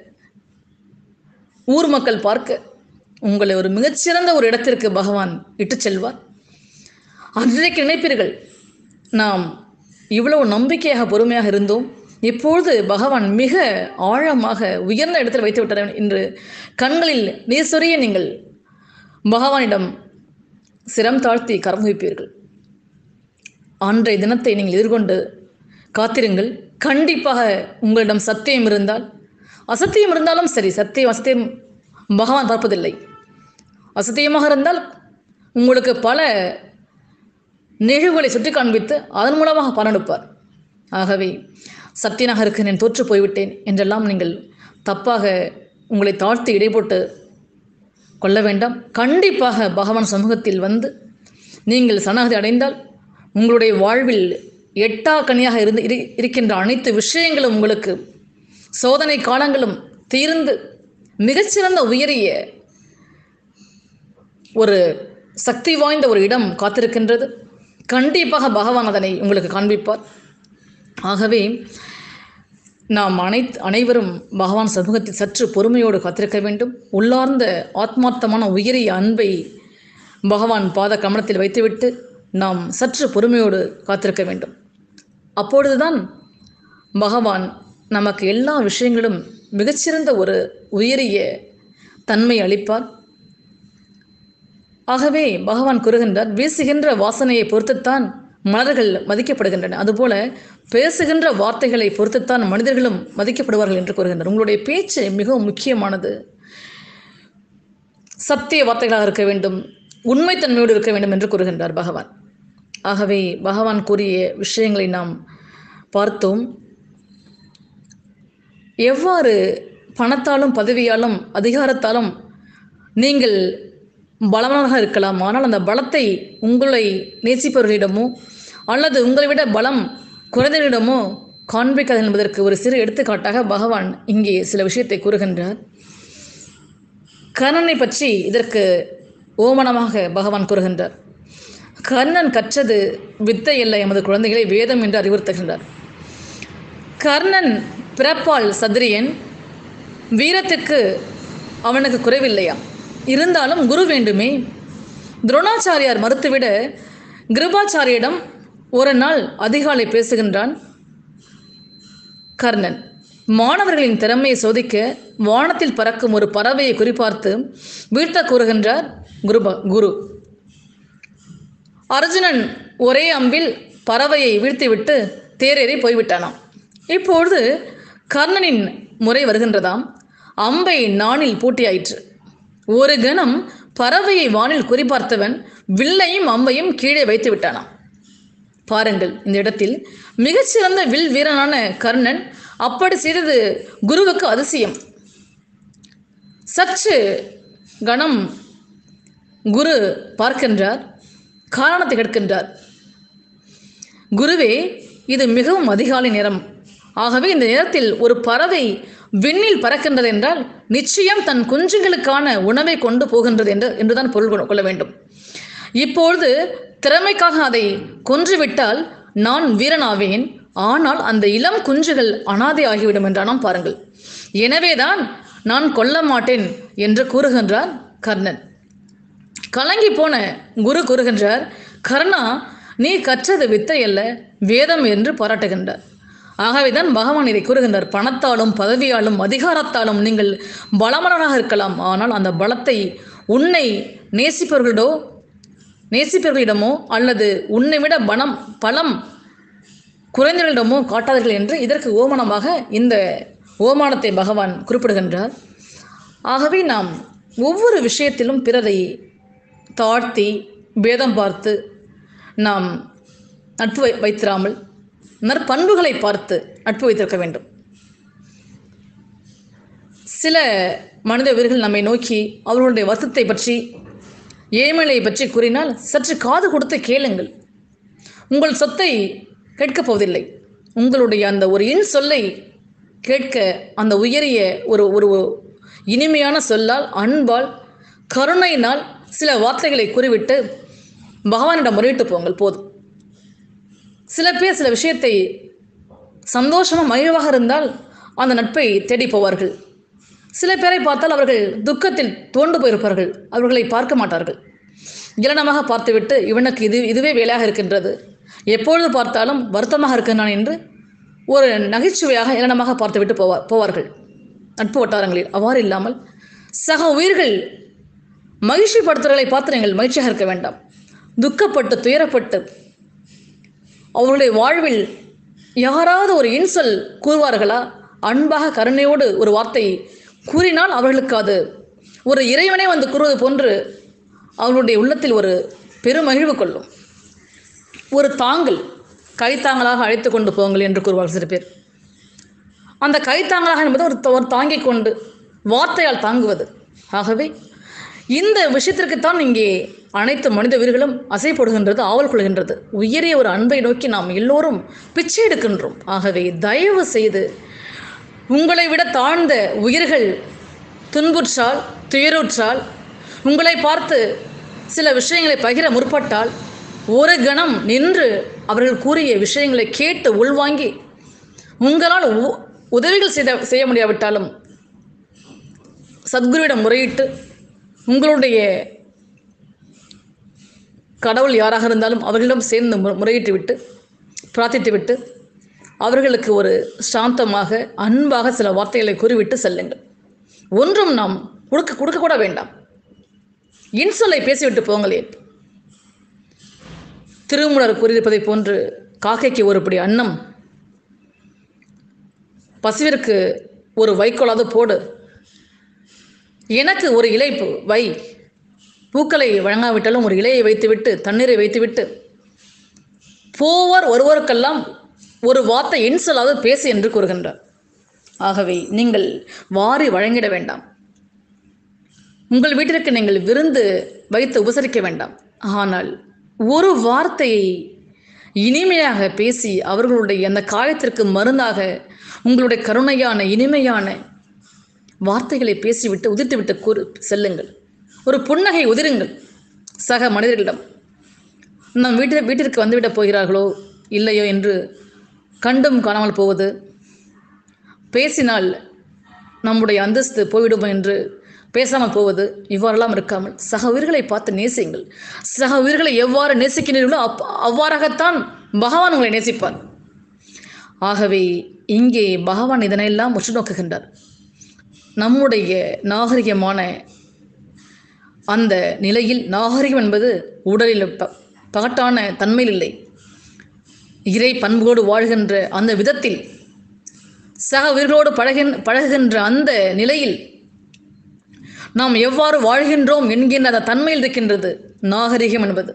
ஊர் மக்கள் பார்க்க உங்களை ஒரு மிகச்சிறந்த ஒரு இடத்திற்கு பகவான் இட்டு செல்வார் அன்றைக்கு நினைப்பீர்கள் நாம் இவ்வளவு நம்பிக்கையாக பொறுமையாக இருந்தோம் இப்பொழுது பகவான் மிக ஆழமாக உயர்ந்த இடத்தில் வைத்து விட்டார் என்று கண்களில் நீர் சொரிய நீங்கள் பகவானிடம் சிரம் தாழ்த்தி கரம் வைப்பீர்கள் அன்றைய தினத்தை நீங்கள் எதிர்கொண்டு காத்திருங்கள் கண்டிப்பாக உங்களிடம் சத்தியம் இருந்தால் அசத்தியம் இருந்தாலும் சரி சத்தியம் அசத்தியம் பகவான் பார்ப்பதில்லை அசத்தியமாக இருந்தால் உங்களுக்கு பல நிகழ்வுகளை சுட்டி காண்பித்து அதன் மூலமாக பலனெடுப்பார் ஆகவே சத்தியனாக இருக்கிறேன் தோற்று போய்விட்டேன் என்றெல்லாம் நீங்கள் தப்பாக உங்களை தாழ்த்தி இடைப்போட்டு கொள்ள வேண்டாம் கண்டிப்பாக பகவான் சமூகத்தில் வந்து நீங்கள் சரணாகதி அடைந்தால் உங்களுடைய வாழ்வில் எட்டா கனியாக இருந்து இரு- இருக்கின்ற அனைத்து விஷயங்களும் உங்களுக்கு சோதனை காலங்களும் தீர்ந்து மிகச்சிறந்த உயரிய ஒரு சக்தி வாய்ந்த ஒரு இடம் காத்திருக்கின்றது கண்டிப்பாக பகவான் அதனை உங்களுக்கு காண்பிப்பார் ஆகவே நாம் அனைத் அனைவரும் பகவான் சமூகத்தில் சற்று பொறுமையோடு காத்திருக்க வேண்டும் உள்ளார்ந்த ஆத்மார்த்தமான உயரிய அன்பை பகவான் பாத கமலத்தில் வைத்துவிட்டு நாம் சற்று பொறுமையோடு காத்திருக்க வேண்டும் அப்பொழுதுதான் பகவான் நமக்கு எல்லா விஷயங்களும் மிகச்சிறந்த ஒரு உயரிய தன்மை அளிப்பார் ஆகவே பகவான் கூறுகின்றார் வீசுகின்ற வாசனையை பொறுத்துத்தான் மலர்கள் மதிக்கப்படுகின்றன அதுபோல பேசுகின்ற வார்த்தைகளை பொறுத்துத்தான் மனிதர்களும் மதிக்கப்படுவார்கள் என்று கூறுகின்றார் உங்களுடைய பேச்சு மிகவும் முக்கியமானது சத்திய வார்த்தைகளாக இருக்க வேண்டும் உண்மைத்தன்மையோடு இருக்க வேண்டும் என்று கூறுகின்றார் பகவான் ஆகவே பகவான் கூறிய விஷயங்களை நாம் பார்த்தோம் எவ்வாறு பணத்தாலும் பதவியாலும் அதிகாரத்தாலும் நீங்கள் பலவானாக இருக்கலாம் ஆனால் அந்த பலத்தை உங்களை நேசிப்பவர்களிடமோ அல்லது உங்களை விட பலம் குறைந்தவர்களிடமோ காண்பிக்காது என்பதற்கு ஒரு சிறு எடுத்துக்காட்டாக பகவான் இங்கே சில விஷயத்தை கூறுகின்றார் கர்ணனை பற்றி இதற்கு ஓமனமாக பகவான் கூறுகின்றார் கர்ணன் கற்றது வித்தை அல்ல எமது குழந்தைகளை வேதம் என்று அறிவுறுத்துகின்றார் கர்ணன் பிறப்பால் சத்திரியன் வீரத்துக்கு அவனுக்கு குறைவில்லையா இருந்தாலும் குரு வேண்டுமே துரோணாச்சாரியார் மறுத்துவிட கிருபாச்சாரியிடம் ஒரு நாள் அதிகாலை பேசுகின்றான் கர்ணன் மாணவர்களின் திறமையை சோதிக்க வானத்தில் பறக்கும் ஒரு பறவையை குறிப்பார்த்து வீழ்த்த கூறுகின்றார் குருபா குரு அர்ஜுனன் ஒரே அம்பில் பறவையை வீழ்த்திவிட்டு தேரேறி போய்விட்டானாம் இப்பொழுது கர்ணனின் முறை வருகின்றதாம் அம்பை நாணில் பூட்டியாயிற்று ஒரு கணம் பறவையை வானில் குறிபார்த்தவன் வில்லையும் அம்பையும் கீழே வைத்து விட்டானாம் பாருங்கள் இந்த இடத்தில் மிகச்சிறந்த வில் வீரனான கர்ணன் அப்படி செய்தது குருவுக்கு அதிசயம் சற்று கணம் குரு பார்க்கின்றார் காரணத்தை கேட்கின்றார் குருவே இது மிகவும் அதிகாலை நேரம் ஆகவே இந்த நேரத்தில் ஒரு பறவை விண்ணில் பறக்கின்றது என்றால் நிச்சயம் தன் குஞ்சுகளுக்கான உணவை கொண்டு போகின்றது என்று என்றுதான் பொருள் கொள்ள- கொள்ள வேண்டும் இப்பொழுது திறமைக்காக அதை கொன்றுவிட்டால் நான் வீரனாவேன் ஆனால் அந்த இளம் குஞ்சுகள் அனாதை ஆகிவிடும் என்றானாம் பாருங்கள் எனவேதான் நான் கொல்ல மாட்டேன் என்று கூறுகின்றார் கர்ணன் கலங்கி போன குரு கூறுகின்றார் கர்ணா நீ கற்றது வித்தை அல்ல வேதம் என்று பாராட்டுகின்றார் ஆகவேதான் பகவான் இதை கூறுகின்றார் பணத்தாலும் பதவியாலும் அதிகாரத்தாலும் நீங்கள் பலமனராக இருக்கலாம் ஆனால் அந்த பலத்தை உன்னை நேசிப்பவர்களிடோ நேசிப்பவர்களிடமோ அல்லது உன்னை விட பணம் பலம் குறைந்தவர்களிடமோ காட்டாதீர்கள் என்று இதற்கு ஓமனமாக இந்த ஓமானத்தை பகவான் குறிப்பிடுகின்றார் ஆகவே நாம் ஒவ்வொரு விஷயத்திலும் பிறரை தாழ்த்தி பேதம் பார்த்து நாம் நட்பு வை வைத்திராமல் நற்பண்புகளை பார்த்து நட்பு வைத்திருக்க வேண்டும் சில மனித வீரர்கள் நம்மை நோக்கி அவர்களுடைய வருத்தத்தை பற்றி ஏழ்மையை பற்றி கூறினால் சற்று காது கொடுத்து கேளுங்கள் உங்கள் சொத்தை கேட்கப் போவதில்லை உங்களுடைய அந்த ஒரு இன் சொல்லை கேட்க அந்த உயரிய ஒரு ஒரு இனிமையான சொல்லால் அன்பால் கருணையினால் சில வார்த்தைகளை கூறிவிட்டு பகவானிடம் முறையிட்டு போங்கள் போதும் சில பேர் சில விஷயத்தை சந்தோஷமாக மகிழ்வாக இருந்தால் அந்த நட்பை தேடி போவார்கள் சில பேரை பார்த்தால் அவர்கள் துக்கத்தில் தோண்டு போயிருப்பார்கள் அவர்களை பார்க்க மாட்டார்கள் இளனமாக பார்த்துவிட்டு இவனுக்கு இது இதுவே வேலையாக இருக்கின்றது எப்பொழுது பார்த்தாலும் வருத்தமாக இருக்கின்றான் என்று ஒரு நகைச்சுவையாக இளனமாக பார்த்துவிட்டு போவார் போவார்கள் நட்பு வட்டாரங்களில் அவ்வாறு இல்லாமல் சக உயிர்கள் மகிழ்ச்சி படுத்துறதை பார்த்து நீங்கள் மகிழ்ச்சியாக இருக்க வேண்டாம் துக்கப்பட்டு துயரப்பட்டு அவர்களுடைய வாழ்வில் யாராவது ஒரு இன்சொல் கூறுவார்களா அன்பாக கருணையோடு ஒரு வார்த்தை கூறினால் அவர்களுக்கு அது ஒரு இறைவனே வந்து கூறுவது போன்று அவர்களுடைய உள்ளத்தில் ஒரு பெருமகிழ்வு கொள்ளும் ஒரு தாங்கல் கைத்தாங்கலாக அழைத்து கொண்டு போங்கள் என்று கூறுவார்கள் சில பேர் அந்த கைத்தாங்கலாக என்பது ஒரு ஒரு தாங்கிக் கொண்டு வார்த்தையால் தாங்குவது ஆகவே இந்த விஷயத்திற்குத்தான் இங்கே அனைத்து மனித உயிர்களும் அசைப்படுகின்றது ஆவல் கொள்கின்றது உயரிய ஒரு அன்பை நோக்கி நாம் எல்லோரும் பிச்சை எடுக்கின்றோம் ஆகவே தயவு செய்து உங்களை விட தாழ்ந்த உயிர்கள் துன்புற்றால் துயருற்றால் உங்களை பார்த்து சில விஷயங்களை பகிர முற்பட்டால் ஒரு கணம் நின்று அவர்கள் கூறிய விஷயங்களை கேட்டு உள்வாங்கி உங்களால் உ- உதவிகள் செய்த செய்ய முடியாவிட்டாலும் சத்குருவிடம் முறையிட்டு உங்களுடைய கடவுள் யாராக இருந்தாலும் அவர்களிடம் சேர்ந்து மு- முறையிட்டு விட்டு பிரார்த்தித்து விட்டு அவர்களுக்கு ஒரு சாந்தமாக அன்பாக சில வார்த்தைகளை கூறிவிட்டு செல்லுங்கள் ஒன்றும் நாம் கொடுக்க கொடுக்க கூட வேண்டாம் இன்சொல்லை பேசிவிட்டு போங்களேன் திருமூலர் கூறியிருப்பதைப் போன்று காக்கைக்கு ஒருபடி அன்னம் பசுவிற்கு ஒரு வைக்கோலாவது போடு எனக்கு ஒரு இலை பு- வை பூக்களை வழங்காவிட்டாலும் ஒரு இலையை வைத்துவிட்டு தண்ணீரை வைத்துவிட்டு போவர் ஒருவருக்கெல்லாம் ஒரு வார்த்தை இன்சொல்லாவது பேசு என்று கூறுகின்றார் ஆகவே நீங்கள் வாரி வழங்கிட வேண்டாம் உங்கள் வீட்டிற்கு நீங்கள் விருந்து வைத்து உபசரிக்க வேண்டாம் ஆனால் ஒரு வார்த்தையை இனிமையாக பேசி அவர்களுடைய அந்த காயத்திற்கு மருந்தாக உங்களுடைய கருணையான இனிமையான வார்த்தைகளை பேசிவிட்டு உதிர்த்துவிட்டு கூறு செல்லுங்கள் ஒரு புன்னகை உதிருங்கள் சக மனிதர்களிடம் நம் வீட்டில் வீட்டிற்கு வந்துவிடப் போகிறார்களோ இல்லையோ என்று கண்டும் காணாமல் போவது பேசினால் நம்முடைய அந்தஸ்து போய்விடுமோ என்று பேசாமல் போவது இவ்வாறெல்லாம் இருக்காமல் சக உயிர்களை பார்த்து நேசியுங்கள் சக உயிர்களை எவ்வாறு நேசிக்கிறீர்களோ அப் அவ்வாறாகத்தான் பகவான் உங்களை நேசிப்பார் ஆகவே இங்கே பகவான் இதனையெல்லாம் உற்று நோக்குகின்றார் நம்முடைய நாகரிகமான அந்த நிலையில் நாகரிகம் என்பது உடலில் ப பகட்டான தன்மையில் இல்லை இறை பண்போடு வாழ்கின்ற அந்த விதத்தில் சக உயிர்களோடு பழகின் பழகுகின்ற அந்த நிலையில் நாம் எவ்வாறு வாழ்கின்றோம் என்கின்ற அந்த தன்மையில் இருக்கின்றது நாகரிகம் என்பது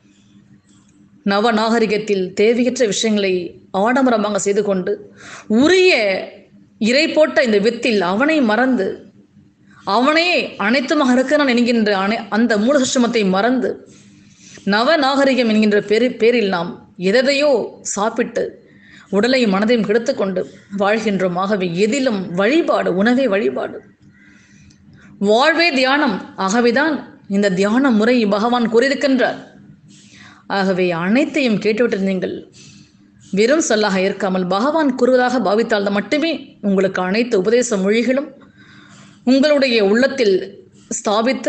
நவ நாகரிகத்தில் தேவையற்ற விஷயங்களை ஆடம்பரமாக செய்து கொண்டு உரிய இறை போட்ட இந்த வித்தில் அவனை மறந்து அவனே அனைத்துமாக இருக்கிறான் என்கின்ற அனை அந்த மூலசுஷமத்தை மறந்து நவ நாகரிகம் என்கின்ற பேரு பேரில் நாம் எதையோ சாப்பிட்டு உடலை மனதையும் கெடுத்துக்கொண்டு வாழ்கின்றோம் ஆகவே எதிலும் வழிபாடு உணவே வழிபாடு வாழ்வே தியானம் ஆகவேதான் இந்த தியான முறை பகவான் கூறியிருக்கின்றார் ஆகவே அனைத்தையும் கேட்டுவிட்டு நீங்கள் வெறும் சொல்லாக இருக்காமல் பகவான் கூறுவதாக பாவித்தால் மட்டுமே உங்களுக்கு அனைத்து உபதேச மொழிகளும் உங்களுடைய உள்ளத்தில் ஸ்தாபித்து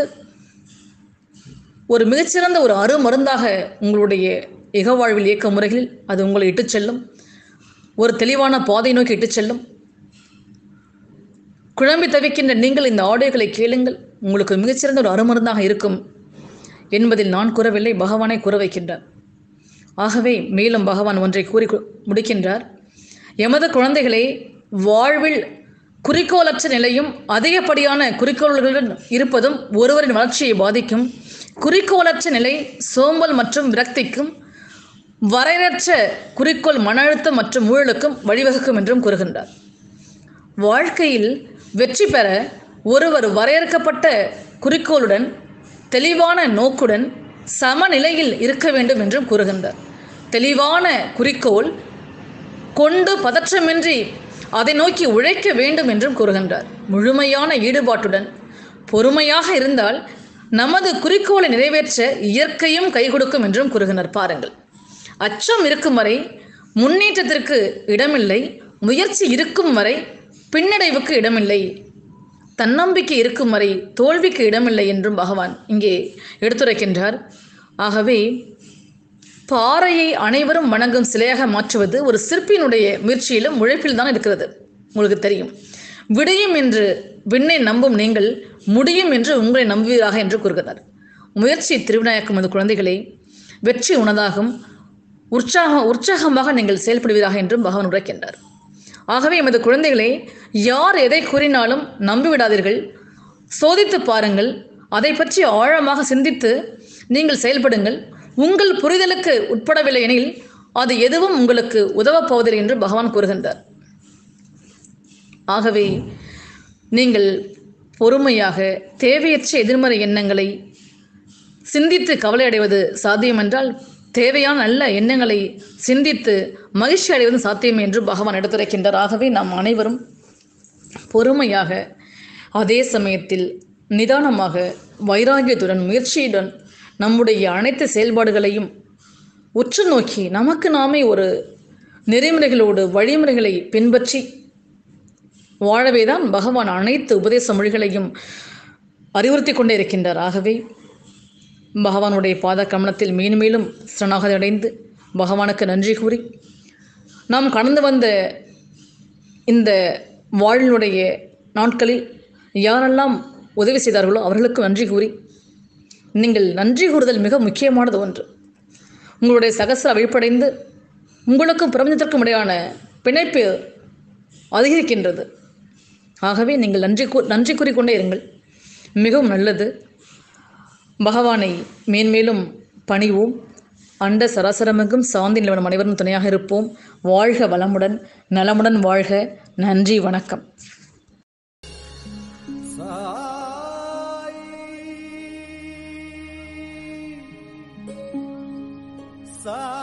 ஒரு மிகச்சிறந்த ஒரு அருமருந்தாக உங்களுடைய இகவாழ்வில் இயக்க முறைகளில் அது உங்களை இட்டுச் செல்லும் ஒரு தெளிவான பாதை நோக்கி இட்டுச் செல்லும் குழம்பி தவிக்கின்ற நீங்கள் இந்த ஆடியோக்களை கேளுங்கள் உங்களுக்கு மிகச்சிறந்த ஒரு அருமருந்தாக இருக்கும் என்பதில் நான் கூறவில்லை பகவானை கூற வைக்கின்றார் ஆகவே மேலும் பகவான் ஒன்றை கூறி கு- முடிக்கின்றார் எமது குழந்தைகளே வாழ்வில் குறிக்கோளற்ற நிலையும் அதிகப்படியான குறிக்கோள்களுடன் இருப்பதும் ஒருவரின் வளர்ச்சியை பாதிக்கும் குறிக்கோளற்ற நிலை சோம்பல் மற்றும் விரக்திக்கும் வரையற்ற குறிக்கோள் மன அழுத்தம் மற்றும் ஊழலுக்கும் வழிவகுக்கும் என்றும் கூறுகின்றார் வாழ்க்கையில் வெற்றி பெற ஒருவர் வரையறுக்கப்பட்ட குறிக்கோளுடன் தெளிவான நோக்குடன் சமநிலையில் இருக்க வேண்டும் என்றும் கூறுகின்றார் தெளிவான குறிக்கோள் கொண்டு பதற்றமின்றி அதை நோக்கி உழைக்க வேண்டும் என்றும் கூறுகின்றார் முழுமையான ஈடுபாட்டுடன் பொறுமையாக இருந்தால் நமது குறிக்கோளை நிறைவேற்ற இயற்கையும் கை கொடுக்கும் என்றும் கூறுகின்றனர் பாருங்கள் அச்சம் இருக்கும் வரை முன்னேற்றத்திற்கு இடமில்லை முயற்சி இருக்கும் வரை பின்னடைவுக்கு இடமில்லை தன்னம்பிக்கை இருக்கும் வரை தோல்விக்கு இடமில்லை என்றும் பகவான் இங்கே எடுத்துரைக்கின்றார் ஆகவே பாறையை அனைவரும் வணங்கும் சிலையாக மாற்றுவது ஒரு சிற்பியினுடைய முயற்சியிலும் உழைப்பில் தான் இருக்கிறது உங்களுக்கு தெரியும் விடியும் என்று விண்ணை நம்பும் நீங்கள் முடியும் என்று உங்களை நம்புவீராக என்று கூறுகிறார் முயற்சி திருவிநாயக்கம் அந்த குழந்தைகளே வெற்றி உனதாகும் உற்சாக உற்சாகமாக நீங்கள் செயல்படுவீராக என்றும் பகவான் உரைக்கின்றார் ஆகவே எமது குழந்தைகளே யார் எதை கூறினாலும் நம்பிவிடாதீர்கள் சோதித்து பாருங்கள் அதை பற்றி ஆழமாக சிந்தித்து நீங்கள் செயல்படுங்கள் உங்கள் புரிதலுக்கு உட்படவில்லை எனில் அது எதுவும் உங்களுக்கு உதவப் போவதில்லை என்று பகவான் கூறுகின்றார் ஆகவே நீங்கள் பொறுமையாக தேவையற்ற எதிர்மறை எண்ணங்களை சிந்தித்து கவலை அடைவது சாத்தியம் என்றால் தேவையான நல்ல எண்ணங்களை சிந்தித்து மகிழ்ச்சி அடைவது சாத்தியம் என்று பகவான் எடுத்துரைக்கின்றார் ஆகவே நாம் அனைவரும் பொறுமையாக அதே சமயத்தில் நிதானமாக வைராகியத்துடன் முயற்சியுடன் நம்முடைய அனைத்து செயல்பாடுகளையும் உற்று நோக்கி நமக்கு நாமே ஒரு நெறிமுறைகளோடு வழிமுறைகளை பின்பற்றி வாழவே தான் பகவான் அனைத்து உபதேச மொழிகளையும் அறிவுறுத்தி கொண்டே இருக்கின்றார் ஆகவே பகவானுடைய பாத கமனத்தில் மேன்மேலும் சரணாகதி அடைந்து பகவானுக்கு நன்றி கூறி நாம் கடந்து வந்த இந்த வாழ்வினுடைய நாட்களில் யாரெல்லாம் உதவி செய்தார்களோ அவர்களுக்கு நன்றி கூறி நீங்கள் நன்றி கூறுதல் மிக முக்கியமானது ஒன்று உங்களுடைய சகசர விழிப்படைந்து உங்களுக்கும் பிரபஞ்சத்திற்கும் இடையான பிணைப்பு அதிகரிக்கின்றது ஆகவே நீங்கள் நன்றி கூ நன்றி கூறிக்கொண்டே இருங்கள் மிகவும் நல்லது பகவானை மேன்மேலும் பணிவோம் அண்ட சராசரமெங்கும் சாந்தி நிலவனம் அனைவரும் துணையாக இருப்போம் வாழ்க வளமுடன் நலமுடன் வாழ்க நன்றி வணக்கம் சாய்